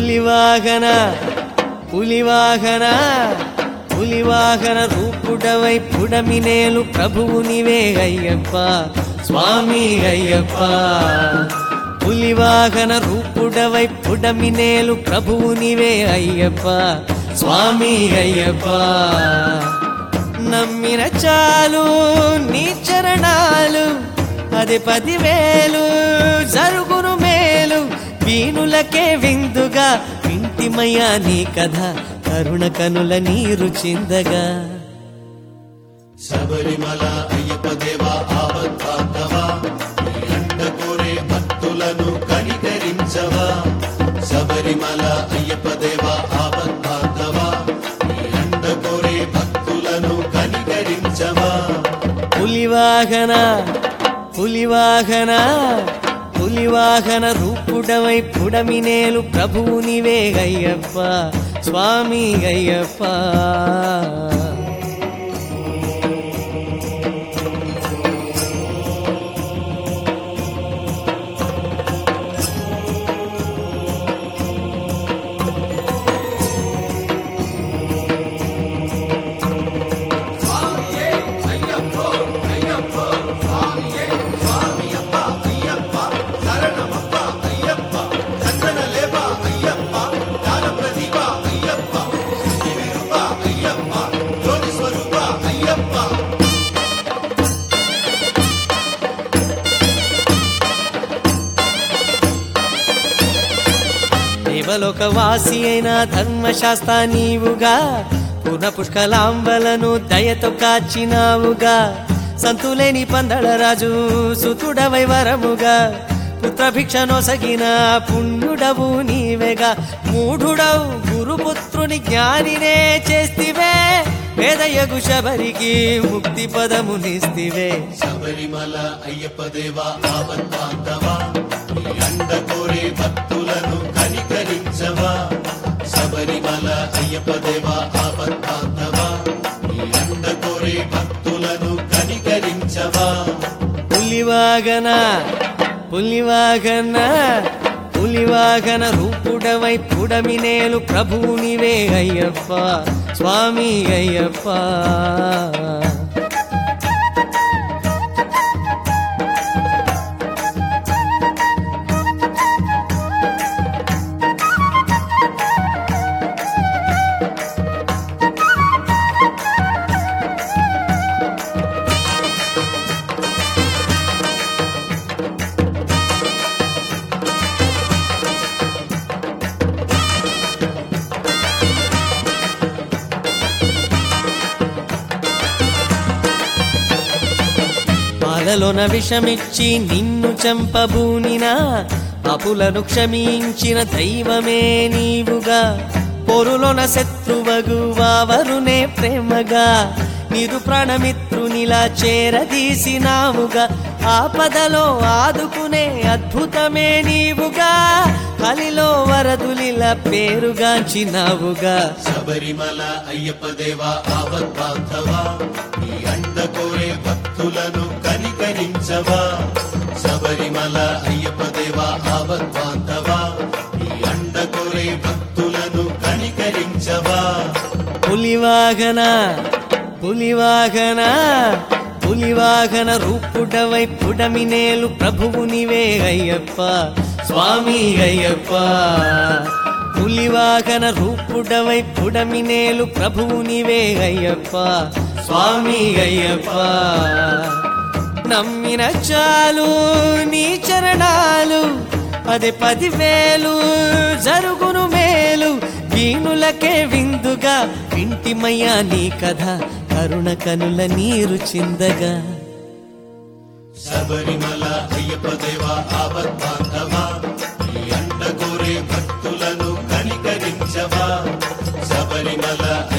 పులివాహన పులివాహన పులివాహన రూపుడవై పుడమినేలు ప్రభువు నీవే అయ్యప్ప స్వామి అయ్యప్ప పులివాహన రూపుడవై పుడమినేలు ప్రభువు నీవే అయ్యప్ప స్వామి అయ్యప్ప నమ్మిన చాలు నీ చరణాలు అది పదివేలు జరుగును మేలు వీణులకే విందుగా వింటిమయ్యా నీ కథ కరుణ కనుల నీరు చిందగా శబరిమల అయ్యప్ప దేవా ఆపద్బాంధవా నీ అండ కోరే భక్తులను కనికరించవా శబరిమల అయ్యప్ప దేవా ఆపద్బాంధవా నీ అండ కోరే భక్తులను కనికరించవా పులివాహన పులివాహన పులివాహన రూపుడవై పుడమినేలు ప్రభువు నీవే అయ్యప్ప స్వామి అయ్యప్ప దేవలోక వాసి అయిన ధర్మశాస్త్ర నీవుగా పూర్ణ పుష్కలాంబలను దయతో కాచినావుగా సంతులేని పందళ రాజు సుతుడవై వరముగా పుత్రభిక్షనొసగిన పుణ్యుడవు నీవేగా మూఢుడవు గురుపుత్రుని జ్ఞానినే చేస్తివే వేదయగు శబరికి ముక్తి పదమునిస్తివే శబరిమల అయ్యప్ప దేవా ఆపద్బాంధవా నీ అండ కోరే భక్తులను కనికరించవా శబరిమల అయ్యప్ప దేవా ఆపద్బాంధవా నీ అండ కోరే భక్తులను కనికరించవా పులివాగన పులివాగన పులివాగన రూపుడవై పుడమినేలు ప్రభువు నీవే అయ్యప్ప స్వామి అయ్యప్ప పాలలోన విషమిచ్చి నిన్ను చంపబూనినా అపులను క్షమించిన దైవమే నీవుగా పొరులోన శత్రువగు వావరునే ప్రేమగా నిరు ప్రాణమిత్రునిలా చేరదీసినావుగా ఆపదలో ఆదుకునే అద్భుతమే నీవుగా కలిలో వరదులిలా పేరుగాంచినావుగా శబరిమల అయ్యప్ప దేవా ఆపద్బాంధవా నీ అండ కోరే భక్తులను కనికరించవా శబరిమల అయ్యప్ప దేవా ఆపద్బాంధవా నీ అండ కోరే భక్తులను కనికరించవా పులివాహన పులివాహన పులివాహన రూపుడవై పుడమినేలు ప్రభువు నీవే అయ్యప్ప స్వామి అయ్యప్ప పులివాహన రూపుడవై పుడమినేలు ప్రభువు నీవే అయ్యప్ప స్వామి అయ్యప్ప నమ్మిన చాలు నీ చరణాలు పది పదివేలు జరుగును మేలు వీణులకే విందుగా వింటిమయ్యా నీ కథ కరుణ కనుల నీరు చిందగా శబరిమల అయ్యప్ప దేవా ఆపద్బాంధవా నీ అండ కోరే భక్తులను కనికరించవా శబరిమల